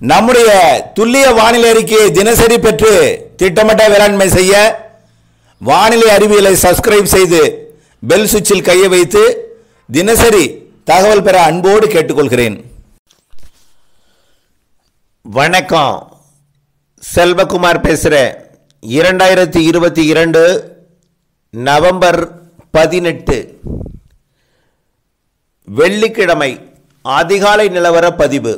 நம்முடைய துல்லிய வானிலை அறிக்கையை தினசரி பெற்று திட்டமிட்ட வேளாண்மை செய்ய வானிலை அறிவியலை சப்ஸ்கிரைப் செய்து பெல் சுவிட்சில் கையை வைத்து தினசரி தகவல் பெற அன்போடு கேட்டுக்கொள்கிறேன் வணக்கம் செல்வகுமார் பேசுகிறேன் இரண்டாயிரத்தி இருபத்தி இரண்டு நவம்பர் பதினெட்டு வெள்ளிக்கிழமை அதிகாலை நிலவர பதிவு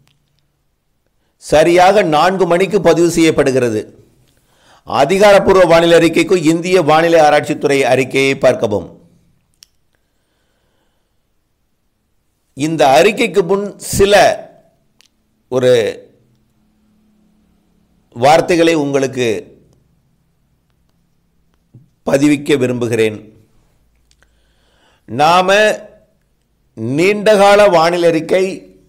சரியாக நான்கு மணிக்கு பதிவு செய்யப்படுகிறது அதிகாரப்பூர்வ வானிலை அறிக்கைக்கு இந்திய வானிலை ஆராய்ச்சித்துறை அறிக்கையை பார்க்கவும் இந்த அறிக்கைக்கு முன் சில ஒரு வார்த்தைகளை உங்களுக்கு பதிவிக்க விரும்புகிறேன் நாம நீண்டகால வானிலை அறிக்கை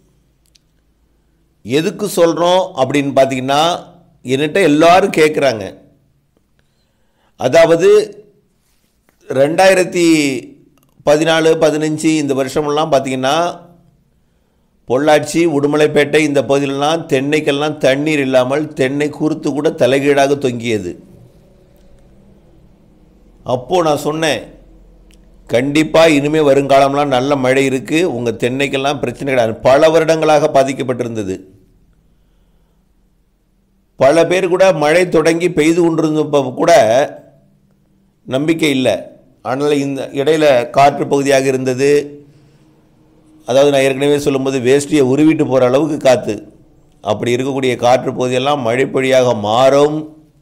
எதுக்கு சொல்கிறோம் அப்படின்னு பார்த்தீங்கன்னா என்கிட்ட எல்லாரும் கேட்குறாங்க அதாவது ரெண்டாயிரத்தி பதினாலு பதினஞ்சு இந்த வருஷமெல்லாம் பார்த்தீங்கன்னா பொள்ளாச்சி உடுமலைப்பேட்டை இந்த பகுதியிலலாம் தென்னைக்கெல்லாம் தண்ணீர் இல்லாமல் தென்னை குருத்து கூட தலைகீழாக தொங்கியது அப்போது நான் சொன்னேன் கண்டிப்பாக இனிமேல் வருங்காலம்லாம் நல்ல மழை இருக்குது உங்கள் தென்னைக்கெல்லாம் பிரச்சனை கிடையாது பல வருடங்களாக பாதிக்கப்பட்டிருந்தது பல பேர் கூட மழை தொடங்கி பெய்து கொண்டிருந்தப்போ கூட நம்பிக்கை இல்லை ஆனால் இந்த இடையில காற்று பகுதியாக இருந்தது அதாவது நான் ஏற்கனவே சொல்லும்போது வேஷ்டியை உருவிட்டு போகிற அளவுக்கு காற்று அப்படி இருக்கக்கூடிய காற்று பகுதியெல்லாம் மழைப்பொழியாக மாறும்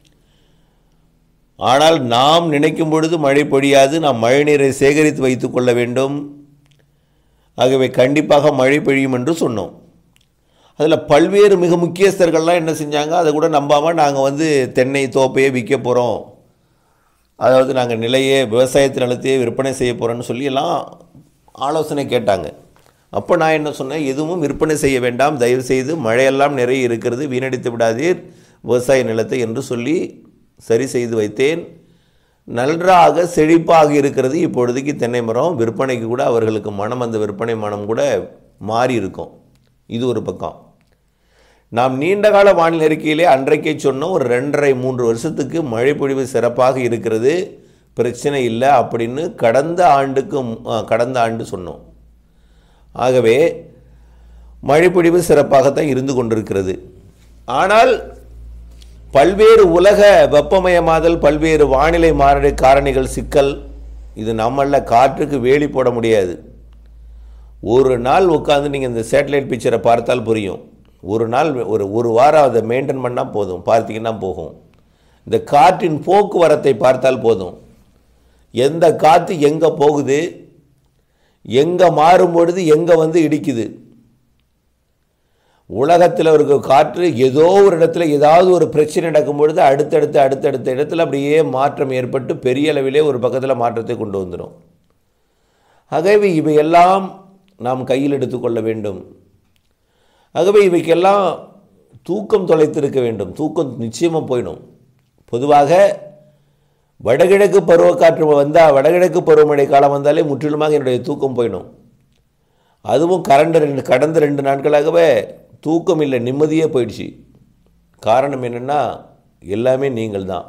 ஆனால் நாம் நினைக்கும் பொழுது மழை பொழியாது நாம் மழைநீரை சேகரித்து வைத்துக் கொள்ள வேண்டும் ஆகவே கண்டிப்பாக மழை பொழியும் என்று சொன்னோம் அதில் பல்வேறு மிக முக்கியஸ்தர்கள்லாம் என்ன செஞ்சாங்க அதை கூட நம்பாமல் நாங்கள் வந்து தென்னை தோப்பையே விற்க போகிறோம் அதாவது நாங்கள் நிலையே விவசாயத்து நிலத்தையே விற்பனை செய்ய போகிறோன்னு சொல்லி எல்லாம் ஆலோசனை கேட்டாங்க அப்போ நான் என்ன சொன்னேன் எதுவும் விற்பனை செய்ய வேண்டாம் தயவு செய்து மழையெல்லாம் நிறைய இருக்கிறது வீணடித்து விடாதீர் விவசாய நிலத்தை என்று சொல்லி சரி செய்து வைத்தேன் நன்றாக செழிப்பாக இருக்கிறது இப்பொழுதைக்கு தென்னை மரம் விற்பனைக்கு கூட அவர்களுக்கு மனம் அந்த விற்பனை மனம் கூட மாறி இருக்கும் இது ஒரு பக்கம் நாம் நீண்டகால வானிலை அறிக்கையிலே அன்றைக்கே சொன்னோம் ஒரு ரெண்டரை மூன்று வருஷத்துக்கு மழை பொழிவு சிறப்பாக இருக்கிறது பிரச்சனை இல்லை அப்படின்னு கடந்த ஆண்டுக்கு மு- கடந்த ஆண்டு சொன்னோம் ஆகவே மழைப்பொழிவு சிறப்பாகத்தான் இருந்து கொண்டிருக்கிறது ஆனால் பல்வேறு உலக வெப்பமயமாதல் பல்வேறு வானிலை மாறடை காரணிகள் சிக்கல் இது நம்மள காற்றுக்கு வேலி போட முடியாது ஒரு நாள் உட்காந்து நீங்கள் இந்த சேட்டலைட் பிக்சரை பார்த்தால் புரியும் ஒரு நாள் ஒரு ஒரு வாரம் அதை மெயின்டைன் பண்ணால் போதும் பார்த்தீங்கன்னா போகும் இந்த காற்றின் போக்குவரத்தை பார்த்தால் போதும் எந்த காற்று எங்கே போகுது எங்கே மாறும் பொழுது எங்கே வந்து இடிக்குது உலகத்தில் இருக்க காற்று ஏதோ ஒரு இடத்துல ஏதாவது ஒரு பிரச்சனை நடக்கும் பொழுது அடுத்தடுத்து அடுத்தடுத்த இடத்துல அப்படியே மாற்றம் ஏற்பட்டு பெரிய அளவிலே ஒரு பக்கத்தில் மாற்றத்தை கொண்டு வந்துடும் ஆகவே இவையெல்லாம் நாம் கையில் எடுத்துக்கொள்ள வேண்டும் ஆகவே இவைக்கெல்லாம் தூக்கம் தொலைத்திருக்க வேண்டும் தூக்கம் நிச்சயமாக போயிடும் பொதுவாக வடகிழக்கு பருவக்காற்று வந்தால் வடகிழக்கு பருவமழை காலம் வந்தாலே முற்றிலுமாக என்னுடைய தூக்கம் போயிடும் அதுவும் கரண்ட ரெண்டு கடந்த ரெண்டு நாட்களாகவே தூக்கம் இல்லை நிம்மதியே போயிடுச்சு காரணம் என்னென்னா எல்லாமே நீங்கள் தான்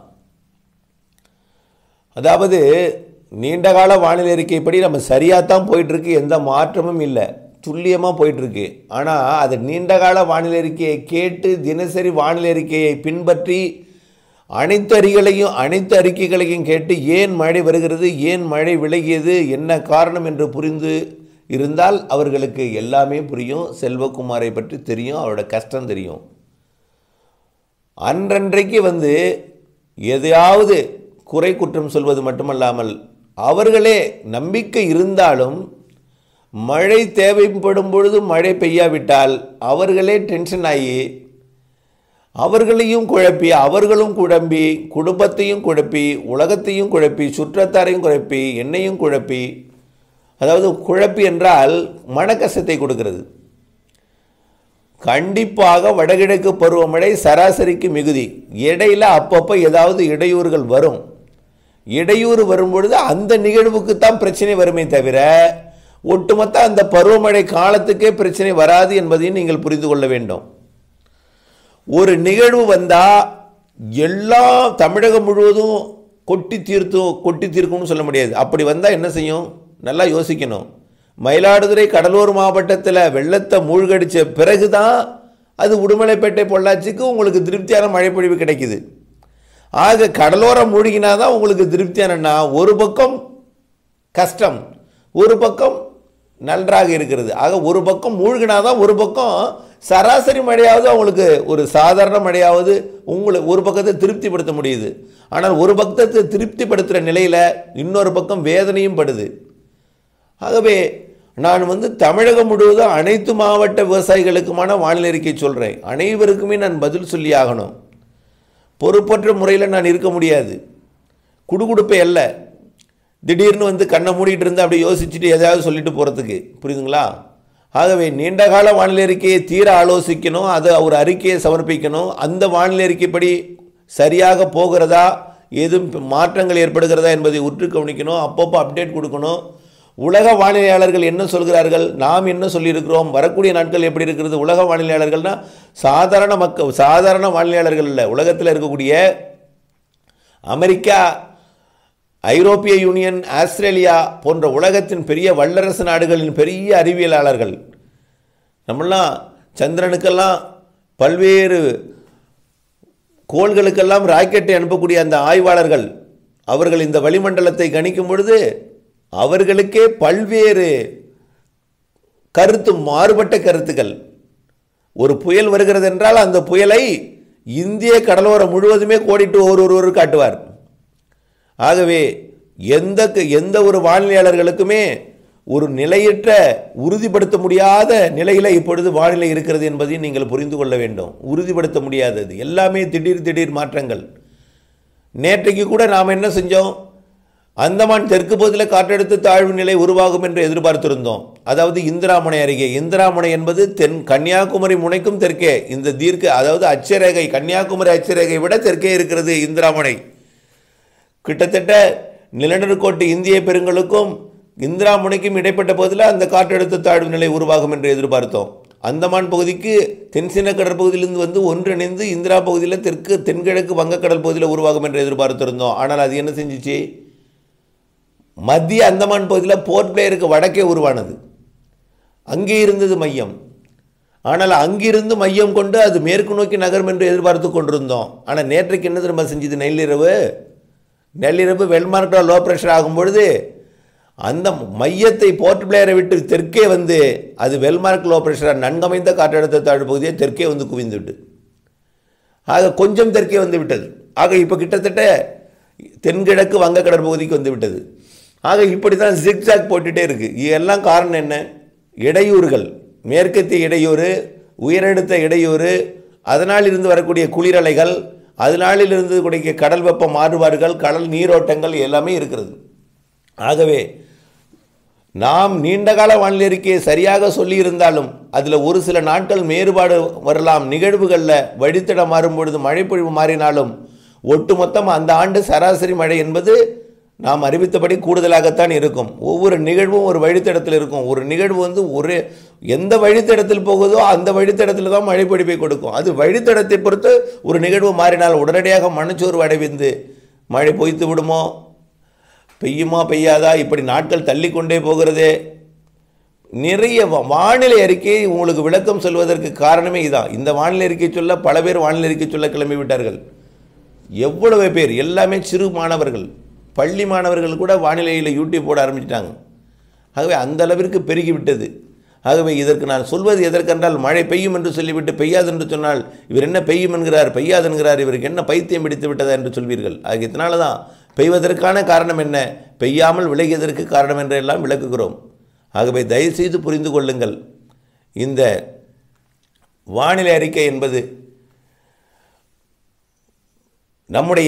அதாவது நீண்டகால வானிலை அறிக்கைப்படி நம்ம சரியாக தான் போயிட்டுருக்கு எந்த மாற்றமும் இல்லை துல்லியமாக போயிட்டுருக்கு ஆனால் அது நீண்டகால வானிலை அறிக்கையை கேட்டு தினசரி வானிலை அறிக்கையை பின்பற்றி அனைத்து அறிகளையும் அனைத்து அறிக்கைகளையும் கேட்டு ஏன் மழை வருகிறது ஏன் மழை விலகியது என்ன காரணம் என்று புரிந்து இருந்தால் அவர்களுக்கு எல்லாமே புரியும் செல்வகுமாரை பற்றி தெரியும் அவரோட கஷ்டம் தெரியும் அன்றன்றைக்கு வந்து எதையாவது குறை குற்றம் சொல்வது மட்டுமல்லாமல் அவர்களே நம்பிக்கை இருந்தாலும் மழை தேவைப்படும் பொழுது மழை பெய்யாவிட்டால் அவர்களே டென்ஷன் ஆகி அவர்களையும் குழப்பி அவர்களும் குழம்பி குடும்பத்தையும் குழப்பி உலகத்தையும் குழப்பி சுற்றத்தாரையும் குழப்பி என்னையும் குழப்பி அதாவது குழப்பி என்றால் மனக்கஷ்டத்தை கொடுக்கிறது கண்டிப்பாக வடகிழக்கு பருவமழை சராசரிக்கு மிகுதி இடையில அப்பப்போ ஏதாவது இடையூறுகள் வரும் இடையூறு வரும்பொழுது அந்த நிகழ்வுக்கு தான் பிரச்சனை வருமே தவிர ஒட்டுமொத்த அந்த பருவமழை காலத்துக்கே பிரச்சனை வராது என்பதையும் நீங்கள் புரிந்து கொள்ள வேண்டும் ஒரு நிகழ்வு வந்தால் எல்லா தமிழகம் முழுவதும் கொட்டி தீர்த்து கொட்டி தீர்க்கும்னு சொல்ல முடியாது அப்படி வந்தால் என்ன செய்யும் நல்லா யோசிக்கணும் மயிலாடுதுறை கடலூர் மாவட்டத்தில் வெள்ளத்தை மூழ்கடித்த பிறகு தான் அது உடுமலைப்பேட்டை பொள்ளாச்சிக்கு உங்களுக்கு திருப்தியான மழைப்பொழிவு கிடைக்குது ஆக கடலோரம் மூழ்கினா தான் உங்களுக்கு திருப்தியானன்னா ஒரு பக்கம் கஷ்டம் ஒரு பக்கம் நன்றாக இருக்கிறது ஆக ஒரு பக்கம் மூழ்கினாதான் ஒரு பக்கம் சராசரி மழையாவது அவங்களுக்கு ஒரு சாதாரண மழையாவது உங்களை ஒரு பக்கத்தை திருப்திப்படுத்த முடியுது ஆனால் ஒரு பக்கத்தை திருப்திப்படுத்துகிற நிலையில் இன்னொரு பக்கம் வேதனையும் படுது ஆகவே நான் வந்து தமிழகம் முழுவதும் அனைத்து மாவட்ட விவசாயிகளுக்குமான வானிலை அறிக்கை சொல்கிறேன் அனைவருக்குமே நான் பதில் சொல்லி ஆகணும் பொறுப்பற்ற முறையில் நான் இருக்க முடியாது குடுகுடுப்பே அல்ல திடீர்னு வந்து கண்ணை மூடிட்டு இருந்து அப்படி யோசிச்சுட்டு எதாவது சொல்லிட்டு போகிறதுக்கு புரியுதுங்களா ஆகவே நீண்டகால வானிலை அறிக்கையை தீர ஆலோசிக்கணும் அதை ஒரு அறிக்கையை சமர்ப்பிக்கணும் அந்த வானிலை அறிக்கைப்படி சரியாக போகிறதா ஏதும் மாற்றங்கள் ஏற்படுகிறதா என்பதை உற்று கவனிக்கணும் அப்பப்போ அப்டேட் கொடுக்கணும் உலக வானிலையாளர்கள் என்ன சொல்கிறார்கள் நாம் என்ன சொல்லியிருக்கிறோம் வரக்கூடிய நாட்கள் எப்படி இருக்கிறது உலக வானிலையாளர்கள்னா சாதாரண மக்கள் சாதாரண வானிலையாளர்கள் இல்லை உலகத்தில் இருக்கக்கூடிய அமெரிக்கா ஐரோப்பிய யூனியன் ஆஸ்திரேலியா போன்ற உலகத்தின் பெரிய வல்லரசு நாடுகளின் பெரிய அறிவியலாளர்கள் நம்மளாம் சந்திரனுக்கெல்லாம் பல்வேறு கோள்களுக்கெல்லாம் ராக்கெட்டை அனுப்பக்கூடிய அந்த ஆய்வாளர்கள் அவர்கள் இந்த வளிமண்டலத்தை கணிக்கும் பொழுது அவர்களுக்கே பல்வேறு கருத்து மாறுபட்ட கருத்துக்கள் ஒரு புயல் வருகிறது என்றால் அந்த புயலை இந்திய கடலோரம் முழுவதுமே கோடிட்டு ஒரு ஒருவர் காட்டுவார் ஆகவே எந்த எந்த ஒரு வானிலையாளர்களுக்குமே ஒரு நிலையற்ற உறுதிப்படுத்த முடியாத நிலையில் இப்பொழுது வானிலை இருக்கிறது என்பதையும் நீங்கள் புரிந்து கொள்ள வேண்டும் உறுதிப்படுத்த முடியாதது எல்லாமே திடீர் திடீர் மாற்றங்கள் நேற்றைக்கு கூட நாம் என்ன செஞ்சோம் அந்தமான் தெற்கு பகுதியில் காற்றழுத்த தாழ்வு நிலை உருவாகும் என்று எதிர்பார்த்திருந்தோம் அதாவது இந்திராமுனை அருகே இந்திராமுனை என்பது தென் கன்னியாகுமரி முனைக்கும் தெற்கே இந்த தீர்க்க அதாவது அச்சரேகை கன்னியாகுமரி அச்சரேகை விட தெற்கே இருக்கிறது இந்திராமுனை கிட்டத்தட்ட நிலநடுக்கோட்டு இந்திய பெருங்களுக்கும் இந்திராமுனைக்கும் இடைப்பட்ட பகுதியில் அந்த காற்றழுத்த தாழ்வு நிலை உருவாகும் என்று எதிர்பார்த்தோம் அந்தமான் பகுதிக்கு தென்சீன கடற்பகுதியிலிருந்து வந்து ஒன்றிணைந்து இந்திரா பகுதியில் தெற்கு தென்கிழக்கு வங்கக்கடல் பகுதியில் உருவாகும் என்று எதிர்பார்த்திருந்தோம் ஆனால் அது என்ன செஞ்சிச்சு மத்திய அந்தமான் பகுதியில் போர்ட் பிளேயருக்கு வடக்கே உருவானது அங்கே இருந்தது மையம் ஆனால் அங்கிருந்து மையம் கொண்டு அது மேற்கு நோக்கி நகரும் என்று எதிர்பார்த்து கொண்டிருந்தோம் ஆனால் நேற்றைக்கு என்ன திரும்ப செஞ்சது நள்ளிரவு நள்ளிரவு வெல்மார்க்கில் லோ ப்ரெஷர் ஆகும் பொழுது அந்த மையத்தை போர்ட் பிளேயரை விட்டு தெற்கே வந்து அது வெல்மார்க் லோ ப்ரெஷராக நன்கமைந்த காற்றழுத்த தாழ்வு பகுதியை தெற்கே வந்து குவிந்து விட்டு ஆக கொஞ்சம் தெற்கே வந்து விட்டது ஆக இப்போ கிட்டத்தட்ட தென்கிழக்கு வங்கக்கடல் பகுதிக்கு வந்து விட்டது ஆக இப்படி தான் ஜிக்ஜாக் போட்டுகிட்டே இருக்குது இதெல்லாம் காரணம் என்ன இடையூறுகள் மேற்கத்திய இடையூறு உயரழுத்த இடையூறு அதனால் இருந்து வரக்கூடிய குளிரலைகள் அதனாலில் இருந்து கூடிய கடல் வெப்ப மாறுபாடுகள் கடல் நீரோட்டங்கள் எல்லாமே இருக்கிறது ஆகவே நாம் நீண்டகால வானிலை அறிக்கையை சரியாக சொல்லியிருந்தாலும் அதில் ஒரு சில நாட்கள் மேறுபாடு வரலாம் நிகழ்வுகளில் வழித்தடம் மாறும் பொழுது மழைப்பொழிவு மாறினாலும் ஒட்டுமொத்தம் அந்த ஆண்டு சராசரி மழை என்பது நாம் அறிவித்தபடி கூடுதலாகத்தான் இருக்கும் ஒவ்வொரு நிகழ்வும் ஒரு வழித்தடத்தில் இருக்கும் ஒரு நிகழ்வு வந்து ஒரு எந்த வழித்தடத்தில் போகுதோ அந்த வழித்தடத்தில் தான் மழைப்பொழிவை கொடுக்கும் அது வழித்தடத்தை பொறுத்து ஒரு நிகழ்வு மாறினால் உடனடியாக மனச்சோர்வு அடைவிந்து மழை பொய்த்து விடுமோ பெய்யுமா பெய்யாதா இப்படி நாட்கள் தள்ளிக்கொண்டே போகிறதே நிறைய வா- வானிலை அறிக்கையை உங்களுக்கு விளக்கம் சொல்வதற்கு காரணமே இதான் இந்த வானிலை அறிக்கை சொல்ல பல பேர் வானிலை அறிக்கை சொல்ல கிளம்பி விட்டார்கள் எவ்வளவு பேர் எல்லாமே சிறு மாணவர்கள் பள்ளி மாணவர்கள் கூட வானிலையில் யூடியூப் போட ஆரம்பிச்சிட்டாங்க ஆகவே அந்த அளவிற்கு பெருகிவிட்டது ஆகவே இதற்கு நான் சொல்வது எதற்கென்றால் மழை பெய்யும் என்று சொல்லிவிட்டு பெய்யாது என்று சொன்னால் இவர் என்ன பெய்யும் என்கிறார் பெய்யாது என்கிறார் இவருக்கு என்ன பைத்தியம் பிடித்து விட்டதா என்று சொல்வீர்கள் ஆக இதனால தான் பெய்வதற்கான காரணம் என்ன பெய்யாமல் விலகியதற்கு காரணம் என்றெல்லாம் விளக்குகிறோம் ஆகவே தயவுசெய்து புரிந்து கொள்ளுங்கள் இந்த வானிலை அறிக்கை என்பது நம்முடைய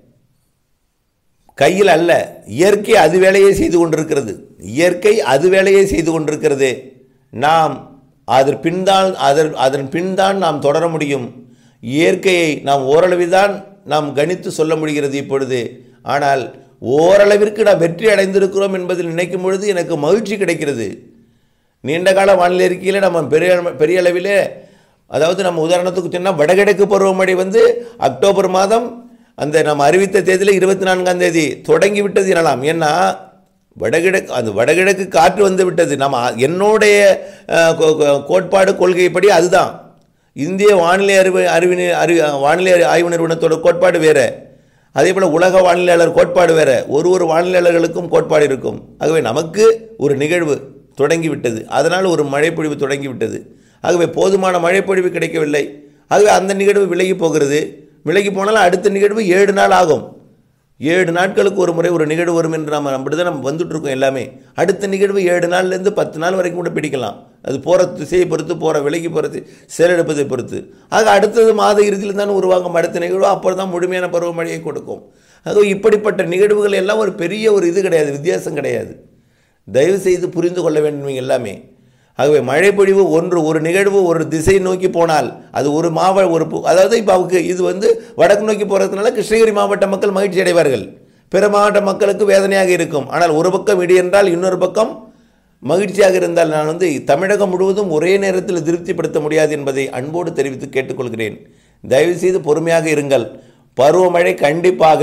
கையில் அல்ல இயற்கை அது வேலையை செய்து கொண்டிருக்கிறது இயற்கை அது வேலையை செய்து கொண்டிருக்கிறது நாம் அதன் பின்தான் அதன் அதன் பின்தான் நாம் தொடர முடியும் இயற்கையை நாம் ஓரளவுதான் நாம் கணித்து சொல்ல முடிகிறது இப்பொழுது ஆனால் ஓரளவிற்கு நாம் வெற்றி அடைந்திருக்கிறோம் என்பதில் நினைக்கும் பொழுது எனக்கு மகிழ்ச்சி கிடைக்கிறது நீண்ட கால வானிலை அறிக்கையில் நம்ம பெரிய பெரிய அளவிலே அதாவது நம்ம உதாரணத்துக்கு சொன்னால் வடகிழக்கு பருவமழை வந்து அக்டோபர் மாதம் அந்த நம்ம அறிவித்த தேதியில் இருபத்தி நான்காம் தேதி தொடங்கி விட்டது எனலாம் ஏன்னா வடகிழக்கு அந்த வடகிழக்கு காற்று வந்து விட்டது நம்ம என்னுடைய அஹ், கோ- கோ- கோட்பாடு கொள்கைப்படி அதுதான் இந்திய வானிலை அறிவு அறிவின அறி வானிலை ஆய்வு நிறுவனத்தோட கோட்பாடு வேறு அதே போல் உலக வானிலையாளர் கோட்பாடு வேறு ஒரு ஒரு வானிலையாளர்களுக்கும் கோட்பாடு இருக்கும் ஆகவே நமக்கு ஒரு நிகழ்வு தொடங்கிவிட்டது அதனால் ஒரு மழைப்பொழிவு தொடங்கிவிட்டது ஆகவே போதுமான மழைப்பொழிவு கிடைக்கவில்லை ஆகவே அந்த நிகழ்வு விலகி போகிறது விலகி போனாலும் அடுத்த நிகழ்வு ஏழு நாள் ஆகும் ஏழு நாட்களுக்கு ஒரு முறை ஒரு நிகழ்வு வரும் என்று நம்ம அப்படி தான் நம்ம வந்துட்டு இருக்கோம் எல்லாமே அடுத்த நிகழ்வு ஏழு நாள்லேருந்து பத்து நாள் வரைக்கும் கூட பிடிக்கலாம் அது போகிற திசையை பொறுத்து போகிற விலைக்கு பொறுத்து செயலெடுப்பதை பொறுத்து ஆக அடுத்தது மாத இறுதியில் தான் உருவாகும் அடுத்த நிகழ்வு அப்புறம் தான் முழுமையான பருவமழையை கொடுக்கும் ஆகவே இப்படிப்பட்ட நிகழ்வுகள் எல்லாம் ஒரு பெரிய ஒரு இது கிடையாது வித்தியாசம் கிடையாது தயவு செய்து புரிந்து கொள்ள வேண்டும் நீங்கள் எல்லாமே ஆகவே மழைப்பொழிவு ஒன்று ஒரு நிகழ்வு ஒரு திசை நோக்கி போனால் அது ஒரு மாவ ஒரு பு- அதாவது இப்போ அவருக்கு இது வந்து வடக்கு நோக்கி போகிறதுனால கிருஷ்ணகிரி மாவட்ட மக்கள் மகிழ்ச்சி அடைவார்கள் பிற மாவட்ட மக்களுக்கு வேதனையாக இருக்கும் ஆனால் ஒரு பக்கம் இடி என்றால் இன்னொரு பக்கம் மகிழ்ச்சியாக இருந்தால் நான் வந்து தமிழகம் முழுவதும் ஒரே நேரத்தில் திருப்திப்படுத்த முடியாது என்பதை அன்போடு தெரிவித்து கேட்டுக்கொள்கிறேன் தயவுசெய்து பொறுமையாக இருங்கள் பருவமழை கண்டிப்பாக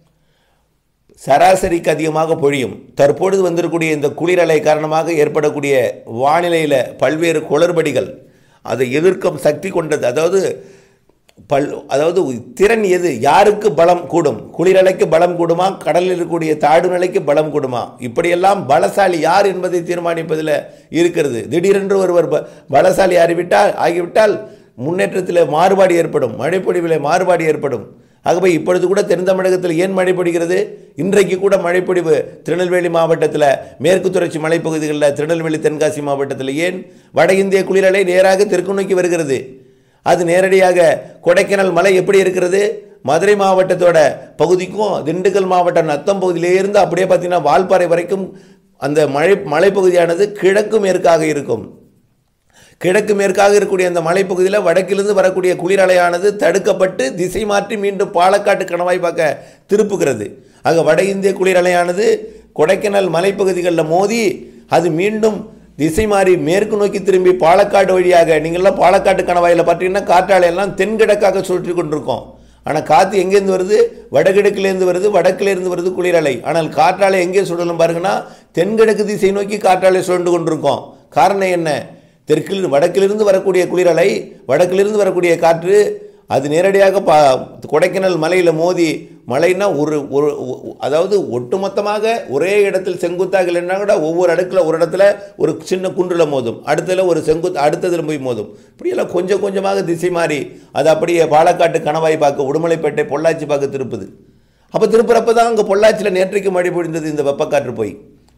சராசரிக்கு அதிகமாக பொழியும் தற்பொழுது வந்திருக்கக்கூடிய இந்த குளிரலை காரணமாக ஏற்படக்கூடிய வானிலையில் பல்வேறு குளறுபடிகள் அதை எதிர்க்கும் சக்தி கொண்டது அதாவது பல் அதாவது திறன் எது யாருக்கு பலம் கூடும் குளிரலைக்கு பலம் கூடுமா கடலில் இருக்கக்கூடிய தாழ்வு நிலைக்கு பலம் கூடுமா இப்படியெல்லாம் பலசாலி யார் என்பதை தீர்மானிப்பதில் இருக்கிறது திடீரென்று ஒருவர் ப- பலசாலி ஆகிவிட்டால் ஆகிவிட்டால் முன்னேற்றத்தில் மாறுபாடு ஏற்படும் மழைப்பொழிவில் மாறுபாடு ஏற்படும் ஆகவே இப்பொழுது கூட தென் தமிழகத்தில் ஏன் மழை பொழிகிறது இன்றைக்கு கூட மழைப்பொழிவு திருநெல்வேலி மாவட்டத்தில் மேற்கு தொடர்ச்சி மலைப்பகுதிகளில் திருநெல்வேலி தென்காசி மாவட்டத்தில் ஏன் வட இந்திய குளிரலை நேராக தெற்கு நோக்கி வருகிறது அது நேரடியாக கொடைக்கானல் மலை எப்படி இருக்கிறது மதுரை மாவட்டத்தோட பகுதிக்கும் திண்டுக்கல் மாவட்டம் நத்தம் பகுதியிலே இருந்து அப்படியே பார்த்தீங்கன்னா வால்பாறை வரைக்கும் அந்த மழை மலைப்பகுதியானது கிழக்கு மேற்காக இருக்கும் கிழக்கு மேற்காக இருக்கக்கூடிய அந்த மலைப்பகுதியில் வடக்கிலிருந்து வரக்கூடிய குளிரலையானது தடுக்கப்பட்டு திசை மாற்றி மீண்டும் பாலக்காட்டு கணவாய் பார்க்க திருப்புகிறது ஆக வட இந்திய குளிரலையானது கொடைக்கானல் மலைப்பகுதிகளில் மோதி அது மீண்டும் திசை மாறி மேற்கு நோக்கி திரும்பி பாலக்காடு வழியாக நீங்கள்லாம் பாலக்காட்டு கணவாயில் பார்த்தீங்கன்னா காற்றாலை எல்லாம் தென்கிழக்காக சுற்றி கொண்டிருக்கோம் ஆனால் காற்று எங்கேருந்து வருது வடகிழக்கிலேருந்து வருது வடக்கிலேருந்து வருது குளிரலை ஆனால் காற்றாலை எங்கே சுழலும் பாருங்கன்னா தென்கிழக்கு திசை நோக்கி காற்றாலை சுழண்டு கொண்டிருக்கோம் காரணம் என்ன தெற்கில் வடக்கிலிருந்து வரக்கூடிய குளிரலை வடக்கிலிருந்து வரக்கூடிய காற்று அது நேரடியாக பா கொடைக்கானல் மலையில் மோதி மலைன்னா ஒரு ஒரு ஒ- அதாவது ஒட்டுமொத்தமாக ஒரே இடத்தில் செங்குத்தாக இல்லைன்னா கூட ஒவ்வொரு அடுக்கில் ஒரு இடத்துல ஒரு சின்ன குன்றில் மோதும் அடுத்ததுல ஒரு செங்குத் அடுத்ததில் போய் மோதும் இப்படியெல்லாம் கொஞ்சம் கொஞ்சமாக திசை மாறி அது அப்படியே பாலக்காட்டு கணவாய் பார்க்க உடுமலைப்பேட்டை பொள்ளாச்சி பார்க்க திருப்புது அப்போ திருப்புறப்ப தான் அங்கே பொள்ளாச்சியில் நேற்றைக்கு மழை பொழிந்தது இந்த வெப்பக்காற்று போய்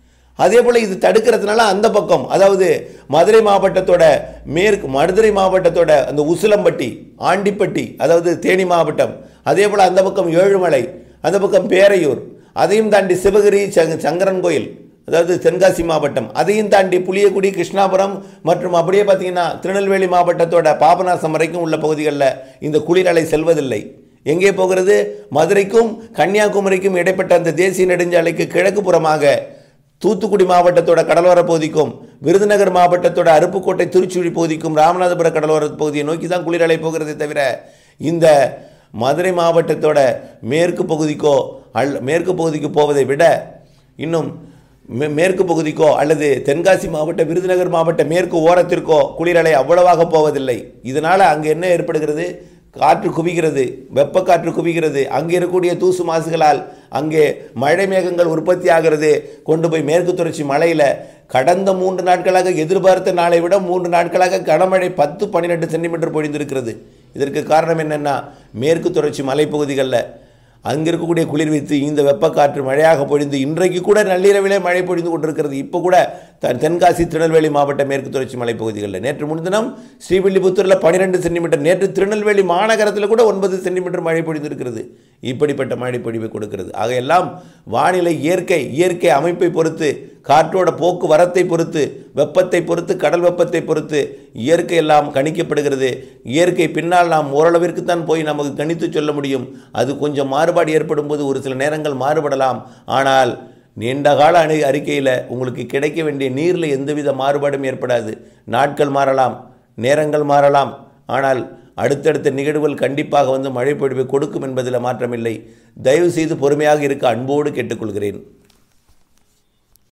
அதே போல் இது தடுக்கிறதுனால அந்த பக்கம் அதாவது மதுரை மாவட்டத்தோட மேற்கு மதுரை மாவட்டத்தோட அந்த உசிலம்பட்டி ஆண்டிப்பட்டி அதாவது தேனி மாவட்டம் அதே போல் அந்த பக்கம் ஏழுமலை அந்த பக்கம் பேரையூர் அதையும் தாண்டி சிவகிரி சங்க- சங்கரன் கோயில் அதாவது தென்காசி மாவட்டம் அதையும் தாண்டி புளியக்குடி கிருஷ்ணாபுரம் மற்றும் அப்படியே பார்த்தீங்கன்னா திருநெல்வேலி மாவட்டத்தோட பாபநாசம் வரைக்கும் உள்ள பகுதிகளில் இந்த குளிரலை செல்வதில்லை எங்கே போகிறது மதுரைக்கும் கன்னியாகுமரிக்கும் இடைப்பட்ட அந்த தேசிய நெடுஞ்சாலைக்கு கிழக்கு புறமாக தூத்துக்குடி மாவட்டத்தோட கடலோர பகுதிக்கும் விருதுநகர் மாவட்டத்தோட அருப்புக்கோட்டை திருச்சுழி பகுதிக்கும் ராமநாதபுர கடலோர பகுதியை நோக்கி தான் குளிரலை போகிறதே தவிர இந்த மதுரை மாவட்டத்தோட மேற்கு பகுதிக்கோ அல் மேற்கு பகுதிக்கு போவதை விட இன்னும் மே- மேற்கு பகுதிக்கோ அல்லது தென்காசி மாவட்ட விருதுநகர் மாவட்ட மேற்கு ஓரத்திற்கோ குளிரலை அவ்வளவாக போவதில்லை இதனால் அங்கே என்ன ஏற்படுகிறது காற்று குவிகிறது வெப்ப காற்று குவிகிறது அங்கே இருக்கக்கூடிய தூசு மாசுகளால் அங்கே மழை மேகங்கள் உற்பத்தி ஆகிறது கொண்டு போய் மேற்கு தொடர்ச்சி மலையில் கடந்த மூன்று நாட்களாக எதிர்பார்த்த நாளை விட மூன்று நாட்களாக கனமழை பத்து பன்னிரெண்டு சென்டிமீட்டர் பொழிந்திருக்கிறது இதற்கு காரணம் என்னென்னா மேற்கு தொடர்ச்சி மலைப்பகுதிகளில் அங்கே இருக்கக்கூடிய குளிர்வித்து இந்த வெப்பக்காற்று மழையாக பொழிந்து இன்றைக்கு கூட நள்ளிரவிலே மழை பொழிந்து கொண்டிருக்கிறது இப்போ கூட த- தென்காசி திருநெல்வேலி மாவட்ட மேற்கு தொடர்ச்சி மலைப்பகுதிகளில் நேற்று முன்தினம் ஸ்ரீவில்லிபுத்தூரில் பன்னிரெண்டு சென்டிமீட்டர் நேற்று திருநெல்வேலி மாநகரத்தில் கூட ஒன்பது சென்டிமீட்டர் மழை பொழிந்திருக்கிறது இப்படிப்பட்ட மழை பொழிவை கொடுக்கிறது ஆக எல்லாம் வானிலை இயற்கை இயற்கை அமைப்பை பொறுத்து காற்றோட போக்குவரத்தை பொறுத்து வெப்பத்தை பொறுத்து கடல் வெப்பத்தை பொறுத்து இயற்கை எல்லாம் கணிக்கப்படுகிறது இயற்கை பின்னால் நாம் ஓரளவிற்கு தான் போய் நமக்கு கணித்து சொல்ல முடியும் அது கொஞ்சம் மாறுபாடு ஏற்படும் போது ஒரு சில நேரங்கள் மாறுபடலாம் ஆனால் நீண்ட கால அணி அறிக்கையில் உங்களுக்கு கிடைக்க வேண்டிய நீரில் எந்தவித மாறுபாடும் ஏற்படாது நாட்கள் மாறலாம் நேரங்கள் மாறலாம் ஆனால் அடுத்தடுத்த நிகழ்வுகள் கண்டிப்பாக வந்து மழை பொழிவை கொடுக்கும் என்பதில் மாற்றமில்லை தயவு செய்து பொறுமையாக இருக்க அன்போடு கேட்டுக்கொள்கிறேன்